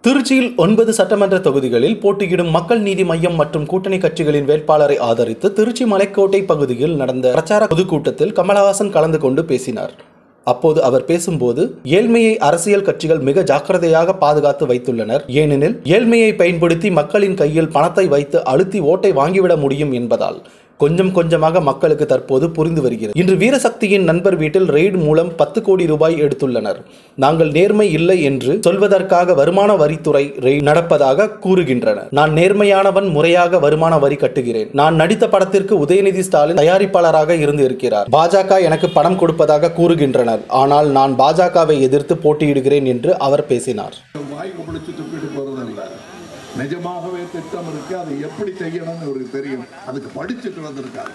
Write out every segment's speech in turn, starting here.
திருச்சியில் ஒன்பது சட்டமன்ற தொகுதிகளில் போட்டியிடும் மக்கள் நீதி மய்யம் மற்றும் கூட்டணி கட்சிகளின் வேட்பாளரை ஆதரித்து திருச்சி மலைக்கோட்டை பகுதியில் நடந்த பிரச்சார பொதுக்கூட்டத்தில் கமலஹாசன் கலந்து கொண்டு பேசினார் அப்போது அவர் பேசும்போது ஏழ்மையை அரசியல் கட்சிகள் மிக ஜாக்கிரதையாக பாதுகாத்து வைத்துள்ளனர் ஏனெனில் ஏழ்மையை பயன்படுத்தி மக்களின் கையில் பணத்தை வைத்து அழுத்தி ஓட்டை வாங்கிவிட முடியும் என்பதால் கொஞ்சம் கொஞ்சமாக மக்களுக்கு தற்போது புரிந்து வருகிறது இன்று வீரசக்தியின் நண்பர் வீட்டில் ரெய்டு மூலம் பத்து கோடி ரூபாய் எடுத்துள்ளனர் நாங்கள் நேர்மை இல்லை என்று சொல்வதற்காக வருமான வரித்துறை ரெய்டு நடப்பதாக கூறுகின்றனர் நான் நேர்மையானவன் முறையாக வருமான வரி கட்டுகிறேன் நான் நடித்த படத்திற்கு உதயநிதி ஸ்டாலின் தயாரிப்பாளராக இருந்து இருக்கிறார் பாஜக எனக்கு பணம் கொடுப்பதாக கூறுகின்றனர் ஆனால் நான் பாஜகவை எதிர்த்து போட்டியிடுகிறேன் என்று அவர் பேசினார் வாய்க்கு பிடிச்சி துப்பிட்டு போறதில்ல நிஜமாகவே திட்டம் இருக்கு அதை எப்படி செய்யணும்னு இவருக்கு தெரியும் அதுக்கு படிச்சுட்டு வந்திருக்காரு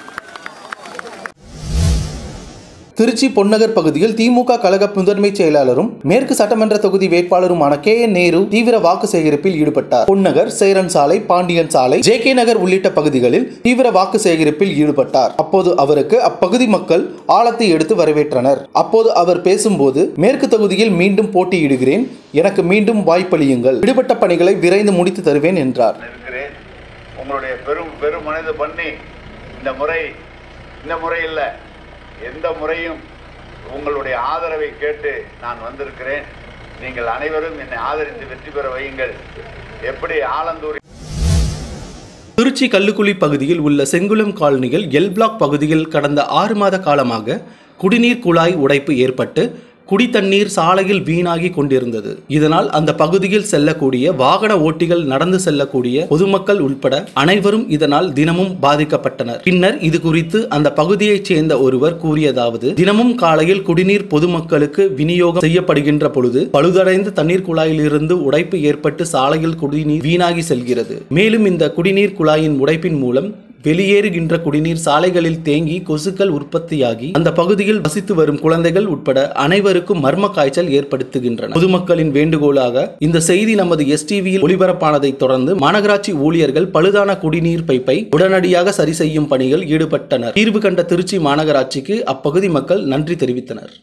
திருச்சி பொன்னகர் பகுதியில் திமுக கழக முதன்மை செயலாளரும் மேற்கு சட்டமன்ற தொகுதி வேட்பாளருமான கே என் நேரு தீவிர வாக்கு சேகரிப்பில் ஈடுபட்டார் பொன்னகர் சேரன் சாலை பாண்டியன் சாலை ஜே கே நகர் உள்ளிட்ட பகுதிகளில் தீவிர வாக்கு சேகரிப்பில் ஈடுபட்டார் அப்போது அவருக்கு அப்பகுதி மக்கள் ஆழத்தை எடுத்து வரவேற்றனர் அப்போது அவர் பேசும்போது மேற்கு தொகுதியில் மீண்டும் போட்டியிடுகிறேன் எனக்கு மீண்டும் வாய்ப்பளியுங்கள் விடுபட்ட பணிகளை விரைந்து முடித்து தருவேன் என்றார் இருக்கிறேன் உங்களுடைய பெரும் பெரும் மனித பண்ணி இந்த முறை இந்த முறை இல்லை எந்த முறையும் உங்களுடைய ஆதரவை கேட்டு நான் வந்திருக்கிறேன் நீங்கள் அனைவரும் என்னை ஆதரித்து வெற்றி பெற வையுங்கள் எப்படி ஆலந்தூர் திருச்சி கல்லுக்குழி பகுதியில் உள்ள செங்குளம் காலனியில் எல் பிளாக் பகுதியில் கடந்த ஆறு மாத காலமாக குடிநீர் குழாய் உடைப்பு ஏற்பட்டு குடித்தண்ணீர் சாலையில் வீணாகி கொண்டிருந்தது இதனால் அந்த பகுதியில் செல்லக்கூடிய வாகன ஓட்டிகள் நடந்து செல்லக்கூடிய பொதுமக்கள் உட்பட அனைவரும் இதனால் தினமும் பாதிக்கப்பட்டனர் பின்னர் இது குறித்து அந்த பகுதியைச் சேர்ந்த ஒருவர் கூறியதாவது தினமும் காலையில் குடிநீர் பொதுமக்களுக்கு விநியோகம் செய்யப்படுகின்ற பொழுது பழுதடைந்த தண்ணீர் குழாயிலிருந்து உடைப்பு ஏற்பட்டு சாலையில் குடிநீர் வீணாகி செல்கிறது மேலும் இந்த குடிநீர் குழாயின் உடைப்பின் மூலம் வெளியேறுகின்ற குடிநீர் சாலைகளில் தேங்கி கொசுக்கள் உற்பத்தியாகி அந்த பகுதியில் வசித்து வரும் குழந்தைகள் உட்பட அனைவருக்கும் மர்ம காய்ச்சல் ஏற்படுத்துகின்றன பொதுமக்களின் வேண்டுகோளாக இந்த செய்தி நமது எஸ்டிவியில் ஒளிபரப்பானதை தொடர்ந்து மாநகராட்சி ஊழியர்கள் பழுதான குடிநீர் பைப்பை உடனடியாக சரி செய்யும் பணியில் ஈடுபட்டனர் தீர்வு கண்ட திருச்சி மாநகராட்சிக்கு அப்பகுதி மக்கள் நன்றி தெரிவித்தனர்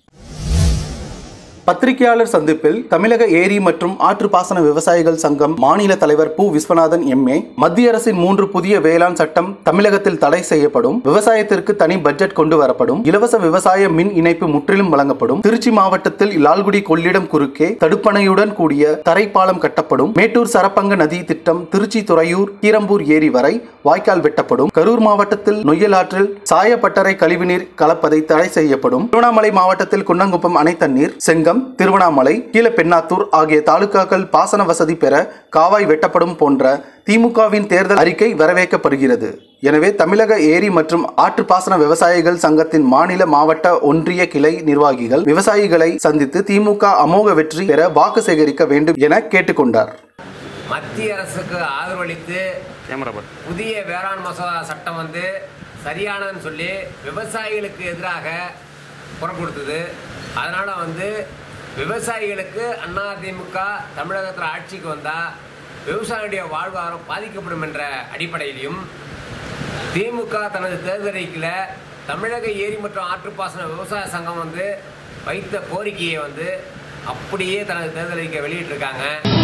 பத்திரிகையாளர் சந்திப்பில் தமிழக ஏரி மற்றும் ஆற்று பாசன விவசாயிகள் சங்கம் மாநில தலைவர் பு விஸ்வநாதன் எம்ஏ மத்திய அரசின் மூன்று புதிய வேளாண் சட்டம் தமிழகத்தில் தடை செய்யப்படும் விவசாயத்திற்கு தனி பட்ஜெட் கொண்டு வரப்படும் இலவச விவசாய மின் இணைப்பு முற்றிலும் வழங்கப்படும் திருச்சி மாவட்டத்தில் லால்குடி கொள்ளிடம் குறுக்கே தடுப்பணையுடன் கூடிய தரைப்பாலம் கட்டப்படும் மேட்டூர் சரப்பங்க நதி திட்டம் திருச்சி துறையூர் கீரம்பூர் ஏரி வரை வாய்க்கால் வெட்டப்படும் கரூர் மாவட்டத்தில் நொய்யலாற்றில் சாயப்பட்டறை கழிவுநீர் கலப்பதை தடை செய்யப்படும் திருவண்ணாமலை மாவட்டத்தில் குன்னங்குப்பம் அணை தண்ணீர் செங்கம் திருவண்ணாமலை கீழப்பெண்ணாத்தூர் ஆகிய தாலுகாக்கள் பாசன வசதி பெற காவாய் வெட்டப்படும் போன்ற திமுகவின் தேர்தல் அறிக்கை வரவேற்கப்படுகிறது எனவே தமிழக ஏரி மற்றும் ஆற்று பாசன விவசாயிகள் சங்கத்தின் மாநில மாவட்ட ஒன்றிய கிளை நிர்வாகிகள் விவசாயிகளை சந்தித்து திமுக அமோக வெற்றி பெற வாக்கு சேகரிக்க வேண்டும் என கேட்டுக்கொண்டார் மத்திய அரசுக்கு ஆதரவளித்து புதிய வேளாண் மசோதா சட்டம் வந்து சரியானதுன்னு சொல்லி விவசாயிகளுக்கு எதிராக குரல் கொடுத்தது அதனால் வந்து விவசாயிகளுக்கு அதிமுக தமிழகத்தில் ஆட்சிக்கு வந்தால் விவசாயிகளுடைய வாழ்வாதாரம் பாதிக்கப்படும் என்ற அடிப்படையிலும் திமுக தனது தேர்தல் அறிக்கையில் தமிழக ஏரி மற்றும் ஆற்றுப்பாசன விவசாய சங்கம் வந்து வைத்த கோரிக்கையை வந்து அப்படியே தனது தேர்தல் அறிக்கை வெளியிட்டிருக்காங்க